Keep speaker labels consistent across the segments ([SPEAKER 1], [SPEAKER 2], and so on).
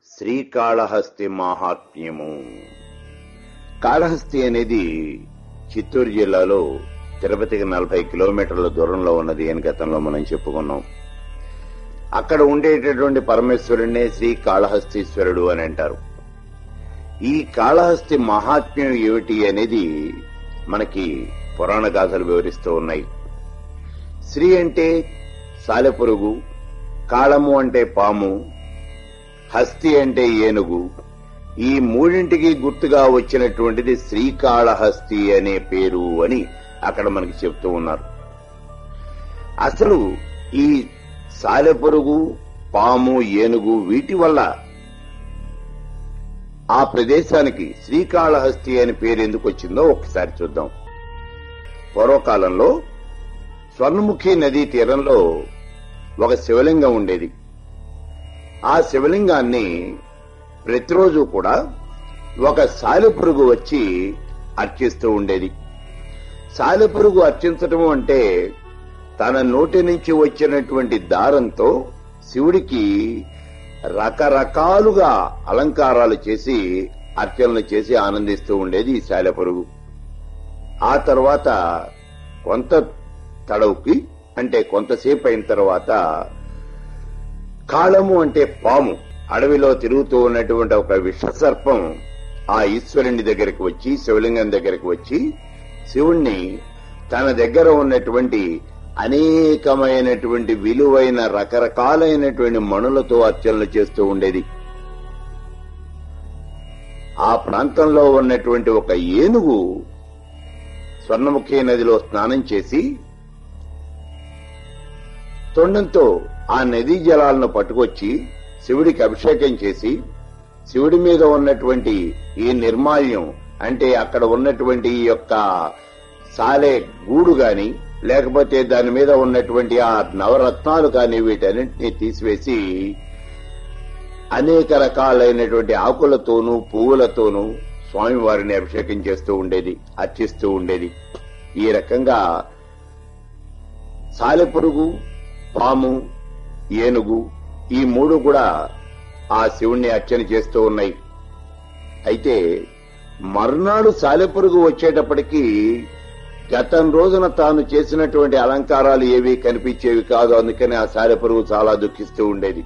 [SPEAKER 1] శ్రీకాళహస్తి మాహాత్మ్యము కాళహస్తి అనేది చిత్తూరు జిల్లాలో తిరుపతికి నలభై కిలోమీటర్ల దూరంలో ఉన్నది అని గతంలో మనం చెప్పుకున్నాం అక్కడ ఉండేటటువంటి పరమేశ్వరుణ్ణే శ్రీ కాళహస్తీశ్వరుడు అని అంటారు ఈ కాళహస్తి మహాత్మ్యం ఏమిటి అనేది మనకి పురాణ గాథలు వివరిస్తూ ఉన్నాయి శ్రీ అంటే సాలెపురుగు కాళము అంటే పాము హస్తి అంటే ఏనుగు ఈ మూడింటికి గుర్తుగా వచ్చినటువంటిది శ్రీకాళహస్తి అనే పేరు అని అక్కడ మనకి చెప్తూ ఉన్నారు అసలు ఈ సాలెపురుగు పాము ఏనుగు వీటి వల్ల ఆ ప్రదేశానికి శ్రీకాళహస్తి అని పేరు ఎందుకు వచ్చిందో ఒకసారి చూద్దాం పూర్వకాలంలో స్వర్ణముఖి నదీ తీరంలో ఒక శివలింగం ఉండేది ఆ శివలింగాన్ని ప్రతిరోజు కూడా ఒక సాలెపురుగు వచ్చి అర్చిస్తూ ఉండేది సాలెపురుగు అర్చించటం అంటే తన నోటి నుంచి వచ్చినటువంటి దారంతో శివుడికి రకరకాలుగా అలంకారాలు చేసి అర్చనలు చేసి ఆనందిస్తూ ఉండేది ఈ సాలెపురుగు ఆ తర్వాత కొంత తడవుకి అంటే కొంతసేపు అయిన తర్వాత కాళము అంటే పాము అడవిలో తిరుగుతూ ఉన్నటువంటి ఒక విషసర్పం ఆ ఈశ్వరుని దగ్గరికి వచ్చి శివలింగం దగ్గరికి వచ్చి శివుణ్ణి తన దగ్గర ఉన్నటువంటి అనేకమైనటువంటి విలువైన రకరకాలైనటువంటి మణులతో అర్చనలు చేస్తూ ఉండేది ఆ ప్రాంతంలో ఉన్నటువంటి ఒక ఏనుగు స్వర్ణముఖి నదిలో స్నానం చేసి తొండంతో ఆ నదీ జలాలను పట్టుకొచ్చి శివుడికి అభిషేకం చేసి శివుడి మీద ఉన్నటువంటి ఈ నిర్మాల్యం అంటే అక్కడ ఉన్నటువంటి ఈ యొక్క సాలే గూడు గాని లేకపోతే దాని మీద ఉన్నటువంటి ఆ నవరత్నాలు కానీ వీటన్నింటినీ తీసివేసి అనేక రకాలైనటువంటి ఆకులతోనూ పువ్వులతోనూ స్వామివారిని అభిషేకం చేస్తూ ఉండేది అర్చిస్తూ ఉండేది ఈ రకంగా సాలెపురుగు పాము ఏనుగు ఈ మూడు కూడా ఆ శివుణ్ణి అర్చన చేస్తూ ఉన్నాయి అయితే మర్నాడు సాలెపురుగు వచ్చేటప్పటికీ గతం రోజున తాను చేసినటువంటి అలంకారాలు ఏవి కనిపించేవి కాదు అందుకని ఆ సాలెపురుగు చాలా దుఃఖిస్తూ ఉండేది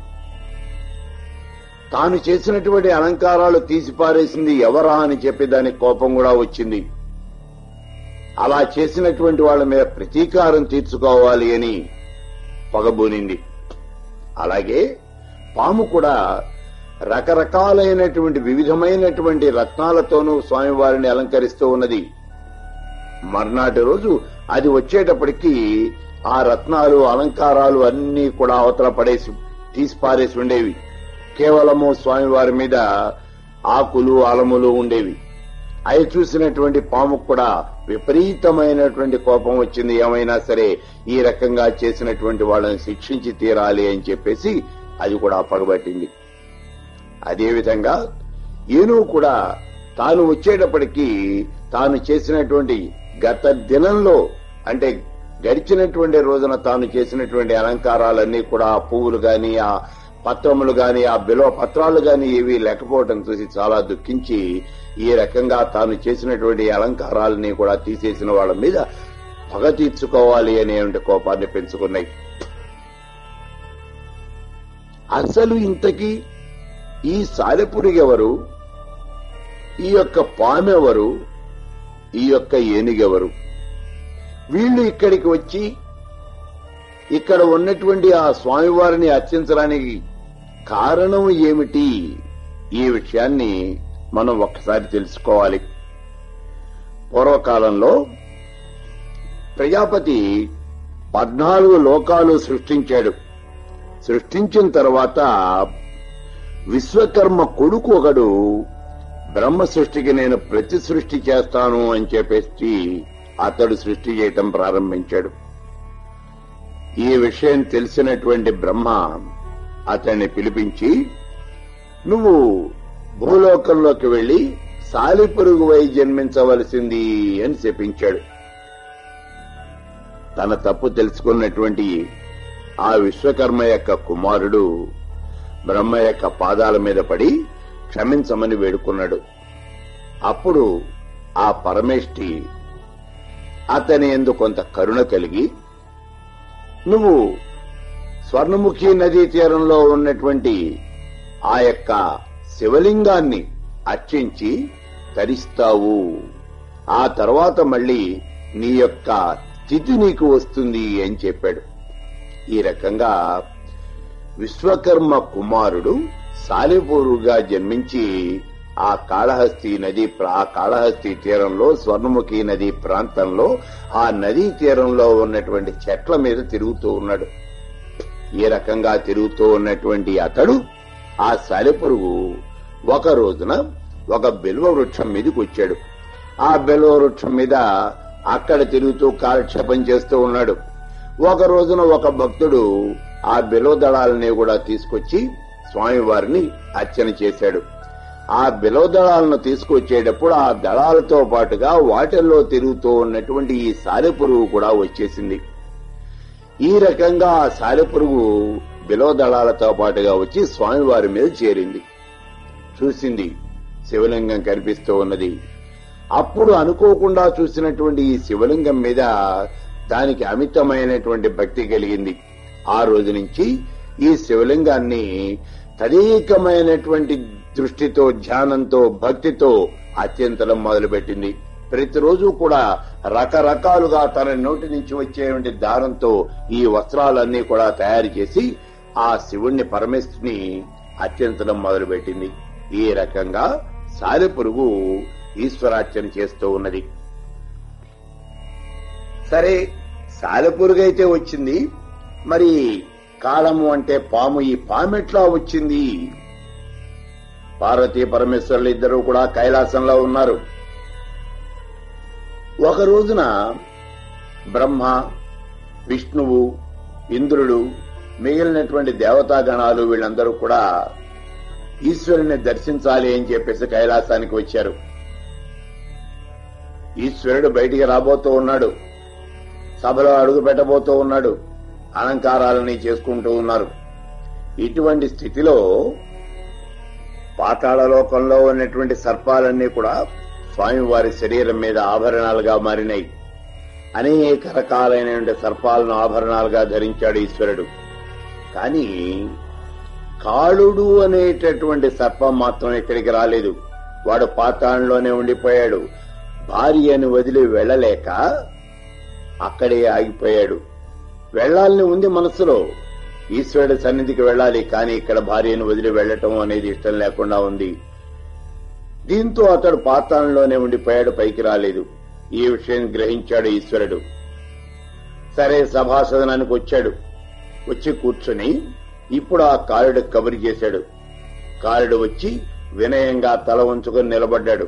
[SPEAKER 1] తాను చేసినటువంటి అలంకారాలు తీసిపారేసింది ఎవరా అని చెప్పి దానికి కోపం కూడా వచ్చింది అలా చేసినటువంటి వాళ్ళ మీద ప్రతీకారం తీర్చుకోవాలి అని పగబూనింది అలాగే పాము కూడా రకరకాలైనటువంటి వివిధమైనటువంటి రత్నాలతోనూ స్వామివారిని అలంకరిస్తూ ఉన్నది మర్నాటి రోజు అది వచ్చేటప్పటికి ఆ రత్నాలు అలంకారాలు అన్నీ కూడా అవతల పడేసి తీసి పారేసి ఉండేవి కేవలము స్వామివారి మీద ఆకులు అలములు ఉండేవి అవి చూసినటువంటి పాము కూడా విపరీతమైనటువంటి కోపం వచ్చింది ఏమైనా సరే ఈ రకంగా చేసినటువంటి వాళ్ళని శిక్షించి తీరాలి అని చెప్పేసి అది కూడా పగబట్టింది అదేవిధంగా ఏనుగు కూడా తాను వచ్చేటప్పటికి తాను చేసినటువంటి గత దినంలో అంటే గడిచినటువంటి రోజున తాను చేసినటువంటి అలంకారాలన్నీ కూడా ఆ పువ్వులు గాని ఆ పత్రములు గాని ఆ బిలో పత్రాలు గాని ఏవి లేకపోవడం చూసి చాలా దుఃఖించి ఈ రకంగా తాను చేసినటువంటి అలంకారాలని కూడా తీసేసిన వాళ్ళ మీద పగ తీర్చుకోవాలి అనే కోపాన్ని పెంచుకున్నాయి అసలు ఇంతకీ ఈ సాలెపురిగెవరు ఈ యొక్క పామెవరు ఈ యొక్క ఏనుగెవరు వీళ్ళు ఇక్కడికి వచ్చి ఇక్కడ ఉన్నటువంటి ఆ స్వామివారిని అర్చించడానికి కారణం ఏమిటి ఈ విషయాన్ని మనం ఒక్కసారి తెలుసుకోవాలి పూర్వకాలంలో ప్రజాపతి పద్నాలుగు లోకాలు సృష్టించాడు సృష్టించిన తర్వాత విశ్వకర్మ కొడుకు ఒకడు బ్రహ్మ సృష్టికి నేను ప్రతి సృష్టి చేస్తాను అని చెప్పేసి అతడు సృష్టి చేయటం ప్రారంభించాడు ఈ విషయం తెలిసినటువంటి బ్రహ్మ అతన్ని పిలిపించి నువ్వు భూలోకంలోకి వెళ్లి సాలిపురుగువై జన్మించవలసింది అని చెప్పించాడు తన తప్పు తెలుసుకున్నటువంటి ఆ విశ్వకర్మ యొక్క కుమారుడు బ్రహ్మ యొక్క పాదాల మీద పడి క్షమించమని వేడుకున్నాడు అప్పుడు ఆ పరమేష్టి అతని ఎందు కొంత కరుణ కలిగి నువ్వు స్వర్ణముఖి నదీ తీరంలో ఉన్నటువంటి ఆ యొక్క శివలింగాన్ని అర్చించి తరిస్తావు ఆ తర్వాత మళ్ళీ నీ యొక్క స్థితి నీకు వస్తుంది అని చెప్పాడు ఈ రకంగా విశ్వకర్మ కుమారుడు సాలెపూరుగా జన్మించి ఆ కాళహస్తి నది ప్ర- ఆ కాళహస్తి తీరంలో స్వర్ణముఖి నది ప్రాంతంలో ఆ నదీ తీరంలో ఉన్నటువంటి చెట్ల మీద తిరుగుతూ ఉన్నాడు ఈ రకంగా తిరుగుతూ ఉన్నటువంటి అతడు ఆ సాలెపురుగు ఒక రోజున ఒక బిల్వ వృక్షం మీదకి వచ్చాడు ఆ బిల్వ వృక్షం మీద అక్కడ తిరుగుతూ కాలక్షేపం చేస్తూ ఉన్నాడు ఒక రోజున ఒక భక్తుడు ఆ బిల్వ దళాలని కూడా తీసుకొచ్చి స్వామివారిని అర్చన చేశాడు ఆ బిల్వ దళాలను తీసుకొచ్చేటప్పుడు ఆ దళాలతో పాటుగా వాటిల్లో తిరుగుతూ ఉన్నటువంటి ఈ సాలెపురుగు కూడా వచ్చేసింది ఈ రకంగా ఆ సాలెపురుగు బిలో దళాలతో పాటుగా వచ్చి స్వామివారి మీద చేరింది చూసింది శివలింగం కనిపిస్తూ ఉన్నది అప్పుడు అనుకోకుండా చూసినటువంటి ఈ శివలింగం మీద దానికి అమితమైనటువంటి భక్తి కలిగింది ఆ రోజు నుంచి ఈ శివలింగాన్ని తదేకమైనటువంటి దృష్టితో ధ్యానంతో భక్తితో అత్యంతలం మొదలుపెట్టింది ప్రతిరోజు కూడా రకరకాలుగా తన నోటి నుంచి వచ్చేటువంటి దారంతో ఈ వస్త్రాలన్నీ కూడా తయారు చేసి ఆ శివుణ్ణి పరమేశ్వరుని అత్యంతలం మొదలుపెట్టింది ఈ రకంగా సాలెపురుగు ఈశ్వరార్చన చేస్తూ ఉన్నది సరే సాలెపురుగు అయితే వచ్చింది మరి కాలము అంటే పాము ఈ పాము ఎట్లా వచ్చింది పార్వతీ పరమేశ్వరులు ఇద్దరు కూడా కైలాసంలో ఉన్నారు ఒక రోజున బ్రహ్మ విష్ణువు ఇంద్రుడు మిగిలినటువంటి దేవతాగణాలు వీళ్ళందరూ కూడా ఈశ్వరుని దర్శించాలి అని చెప్పేసి కైలాసానికి వచ్చారు ఈశ్వరుడు బయటికి రాబోతూ ఉన్నాడు సభలో అడుగు పెట్టబోతూ ఉన్నాడు అలంకారాలని చేసుకుంటూ ఉన్నారు ఇటువంటి స్థితిలో పాతాళలోకంలో ఉన్నటువంటి సర్పాలన్నీ కూడా స్వామివారి శరీరం మీద ఆభరణాలుగా మారినాయి అనేక రకాలైనటువంటి సర్పాలను ఆభరణాలుగా ధరించాడు ఈశ్వరుడు కానీ కాళుడు అనేటటువంటి సర్పం మాత్రం ఇక్కడికి రాలేదు వాడు పాతాళంలోనే ఉండిపోయాడు భార్యను వదిలి వెళ్ళలేక అక్కడే ఆగిపోయాడు వెళ్లాలని ఉంది మనసులో ఈశ్వరుడి సన్నిధికి వెళ్ళాలి కానీ ఇక్కడ భార్యను వదిలి వెళ్లటం అనేది ఇష్టం లేకుండా ఉంది దీంతో అతడు పాతాళంలోనే ఉండిపోయాడు పైకి రాలేదు ఈ విషయం గ్రహించాడు ఈశ్వరుడు సరే సభాసదనానికి వచ్చాడు వచ్చి కూర్చుని ఇప్పుడు ఆ కాలుడు కబురు చేశాడు కాలుడు వచ్చి వినయంగా తల ఉంచుకొని నిలబడ్డాడు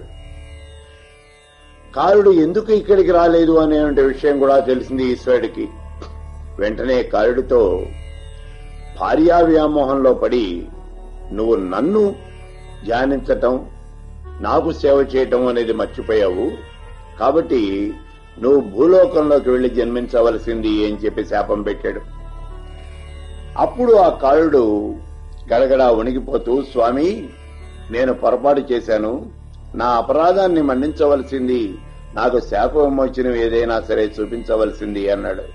[SPEAKER 1] కాలుడు ఎందుకు ఇక్కడికి రాలేదు అనే విషయం కూడా తెలిసింది ఈశ్వరుడికి వెంటనే కాలుడితో భార్యా వ్యామోహంలో పడి నువ్వు నన్ను ధ్యానించటం నాకు సేవ చేయటం అనేది మర్చిపోయావు కాబట్టి నువ్వు భూలోకంలోకి వెళ్లి జన్మించవలసింది అని చెప్పి శాపం పెట్టాడు అప్పుడు ఆ కాలుడు గడగడా వణిగిపోతూ స్వామి నేను పొరపాటు చేశాను నా అపరాధాన్ని మన్నించవలసింది నాకు శాప విమోచనం ఏదైనా సరే చూపించవలసింది అన్నాడు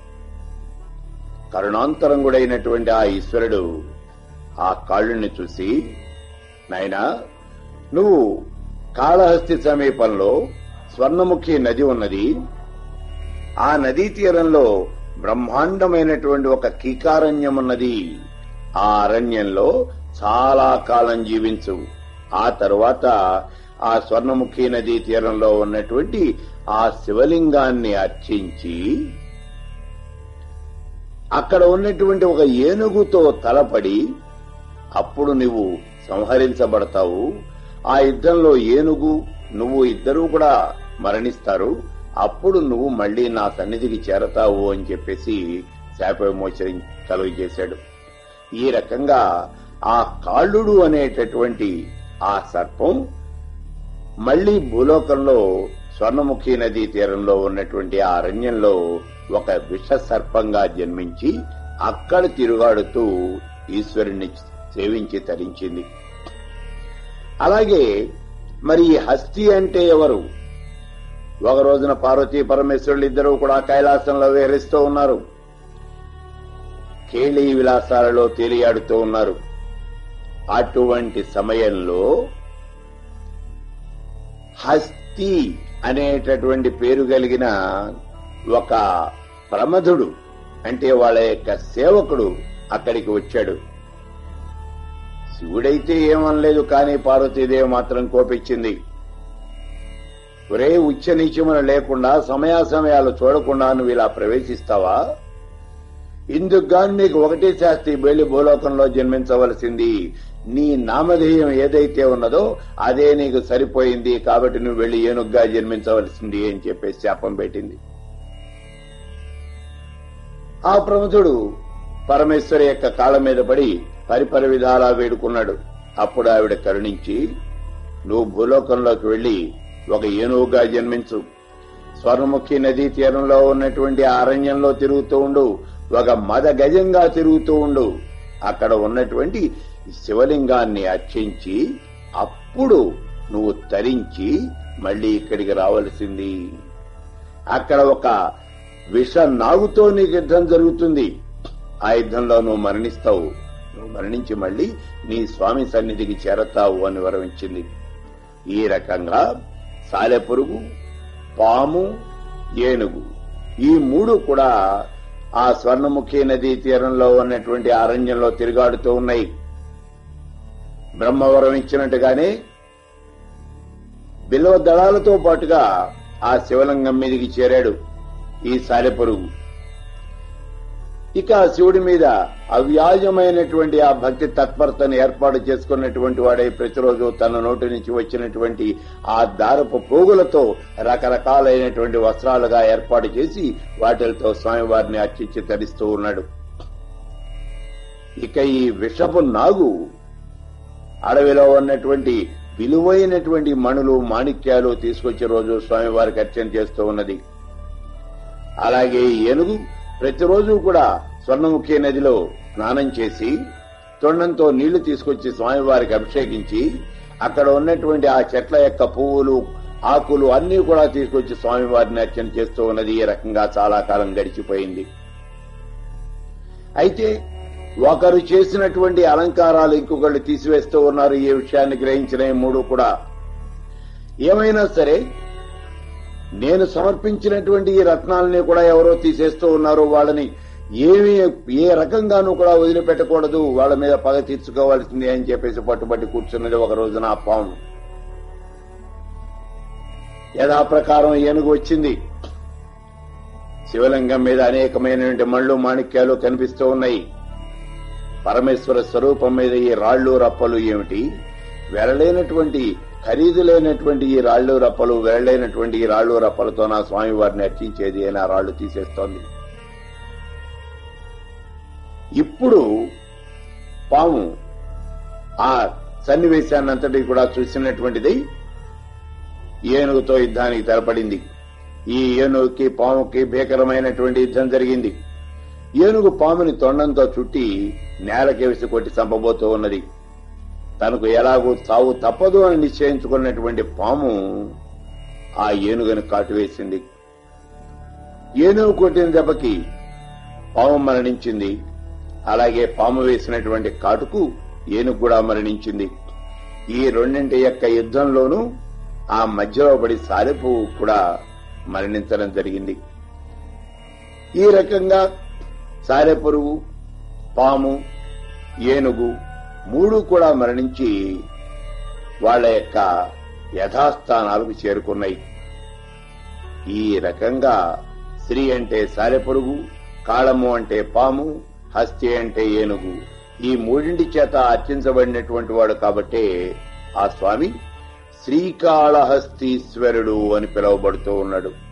[SPEAKER 1] కరుణాంతరంగుడైనటువంటి ఆ ఈశ్వరుడు ఆ కాళ్ళుని చూసి నాయనా నువ్వు కాళహస్తి సమీపంలో స్వర్ణముఖి నది ఉన్నది ఆ నదీ తీరంలో బ్రహ్మాండమైనటువంటి ఒక కీకారణ్యం ఉన్నది ఆ అరణ్యంలో చాలా కాలం జీవించు ఆ తరువాత ఆ స్వర్ణముఖి నదీ తీరంలో ఉన్నటువంటి ఆ శివలింగాన్ని అర్చించి అక్కడ ఉన్నటువంటి ఒక ఏనుగుతో తలపడి అప్పుడు నువ్వు సంహరించబడతావు ఆ యుద్ధంలో ఏనుగు నువ్వు ఇద్దరూ కూడా మరణిస్తారు అప్పుడు నువ్వు మళ్ళీ నా సన్నిధికి చేరతావు అని చెప్పేసి శాప విమోచన కలుగజేశాడు ఈ రకంగా ఆ కాళ్ళుడు అనేటటువంటి ఆ సర్పం మళ్లీ భూలోకంలో స్వర్ణముఖి నదీ తీరంలో ఉన్నటువంటి ఆ అరణ్యంలో ఒక విష సర్పంగా జన్మించి అక్కడ తిరుగాడుతూ ఈశ్వరుణ్ణి సేవించి తరించింది అలాగే మరి ఈ హస్తి అంటే ఎవరు ఒక రోజున పార్వతీ పరమేశ్వరులు ఇద్దరు కూడా కైలాసంలో విహరిస్తూ ఉన్నారు కేళీ విలాసాలలో తేలియాడుతూ ఉన్నారు అటువంటి సమయంలో హస్తి అనేటటువంటి పేరు కలిగిన ఒక ప్రమధుడు అంటే వాళ్ళ యొక్క సేవకుడు అక్కడికి వచ్చాడు శివుడైతే ఏమనలేదు కానీ పార్వతీదేవి మాత్రం కోపించింది ఒరే ఉచ్చ నీచమున లేకుండా సమయాసమయాలు చూడకుండా నువ్వు ఇలా ప్రవేశిస్తావా ఇందుకు గాను నీకు ఒకటే శాస్త్రి వెళ్లి భూలోకంలో జన్మించవలసింది నీ నామధేయం ఏదైతే ఉన్నదో అదే నీకు సరిపోయింది కాబట్టి నువ్వు వెళ్లి ఏనుగ్గా జన్మించవలసింది అని చెప్పేసి శాపం పెట్టింది ఆ ప్రముఖుడు పరమేశ్వరి యొక్క కాళ్ళ మీద పడి పరిపర విధాలా వేడుకున్నాడు అప్పుడు ఆవిడ కరుణించి నువ్వు భూలోకంలోకి వెళ్లి ఒక ఏనుగుగా జన్మించు స్వర్ణముఖి నదీ తీరంలో ఉన్నటువంటి ఆ అరణ్యంలో తిరుగుతూ ఉండు ఒక మద గజంగా తిరుగుతూ ఉండు అక్కడ ఉన్నటువంటి శివలింగాన్ని అర్చించి అప్పుడు నువ్వు తరించి మళ్ళీ ఇక్కడికి రావలసింది అక్కడ ఒక విష నాగుతో నీకు యుద్ధం జరుగుతుంది ఆ యుద్ధంలో నువ్వు మరణిస్తావు నువ్వు మరణించి మళ్ళీ నీ స్వామి సన్నిధికి చేరతావు అని వరమించింది ఈ రకంగా సాలెపురుగు పాము ఏనుగు ఈ మూడు కూడా ఆ స్వర్ణముఖి నదీ తీరంలో ఉన్నటువంటి అరణ్యంలో తిరుగాడుతూ ఉన్నాయి బ్రహ్మవరం ఇచ్చినట్టుగానే బిల్వ దళాలతో పాటుగా ఆ శివలింగం మీదికి చేరాడు ఈ సాలెపురుగు ఇక ఆ శివుడి మీద అవ్యాజమైనటువంటి ఆ భక్తి తత్పరతను ఏర్పాటు చేసుకున్నటువంటి వాడే ప్రతిరోజు తన నోటి నుంచి వచ్చినటువంటి ఆ దారపు పోగులతో రకరకాలైనటువంటి వస్త్రాలుగా ఏర్పాటు చేసి వాటిలతో స్వామివారిని అర్చించి తరిస్తూ ఉన్నాడు ఇక ఈ విషపు నాగు అడవిలో ఉన్నటువంటి విలువైనటువంటి మణులు మాణిక్యాలు తీసుకొచ్చే రోజు స్వామివారికి అర్చన చేస్తూ ఉన్నది అలాగే ఈ ఏనుగు ప్రతిరోజు కూడా స్వర్ణముఖి నదిలో స్నానం చేసి తొండంతో నీళ్లు తీసుకొచ్చి స్వామివారికి అభిషేకించి అక్కడ ఉన్నటువంటి ఆ చెట్ల యొక్క పువ్వులు ఆకులు అన్ని కూడా తీసుకొచ్చి స్వామివారిని అర్చన చేస్తూ ఉన్నది ఈ రకంగా చాలా కాలం గడిచిపోయింది అయితే ఒకరు చేసినటువంటి అలంకారాలు ఇంకొకళ్ళు తీసివేస్తూ ఉన్నారు ఈ విషయాన్ని గ్రహించిన ఈ మూడు కూడా ఏమైనా సరే నేను సమర్పించినటువంటి ఈ రత్నాలని కూడా ఎవరో తీసేస్తూ ఉన్నారు వాళ్ళని ఏమి ఏ రకంగానూ కూడా వదిలిపెట్టకూడదు వాళ్ళ మీద పగ తీర్చుకోవాల్సింది అని చెప్పేసి పట్టుబట్టి కూర్చున్నది ఒక రోజున ఆ పాము యథాప్రకారం ఏనుగు వచ్చింది శివలింగం మీద అనేకమైనటువంటి మళ్ళు మాణిక్యాలు కనిపిస్తూ ఉన్నాయి పరమేశ్వర స్వరూపం మీద ఈ రాళ్లు రప్పలు ఏమిటి వెరలేనటువంటి ఖరీదు లేనటువంటి ఈ రాళ్లు రప్పలు వెరలేనటువంటి ఈ రాళ్లు రప్పలతో నా స్వామి వారిని అర్చించేది అని ఆ రాళ్లు తీసేస్తోంది ఇప్పుడు పాము ఆ సన్నివేశాన్నంతటి కూడా చూసినటువంటిది ఏనుగుతో యుద్ధానికి తెలపడింది ఈ ఏనుగుకి పాముకి భీకరమైనటువంటి యుద్ధం జరిగింది ఏనుగు పాముని తొండంతో చుట్టి నేలకేసి కొట్టి చంపబోతూ ఉన్నది తనకు ఎలాగూ చావు తప్పదు అని నిశ్చయించుకున్నటువంటి పాము ఆ ఏనుగుని కాటువేసింది ఏనుగు కొట్టిన దెబ్బకి పాము మరణించింది అలాగే పాము వేసినటువంటి కాటుకు ఏనుగు కూడా మరణించింది ఈ రెండింటి యొక్క యుద్ధంలోనూ ఆ మధ్యలో పడి సాలెపు కూడా మరణించడం జరిగింది ఈ రకంగా సారెపురుగు పాము ఏనుగు మూడు కూడా మరణించి వాళ్ళ యొక్క యథాస్థానాలకు చేరుకున్నాయి ఈ రకంగా స్త్రీ అంటే సారెపురుగు కాళము అంటే పాము హస్తి అంటే ఏనుగు ఈ మూడింటి చేత అర్చించబడినటువంటి వాడు కాబట్టే ఆ స్వామి శ్రీకాళహస్తీశ్వరుడు అని పిలువబడుతూ ఉన్నాడు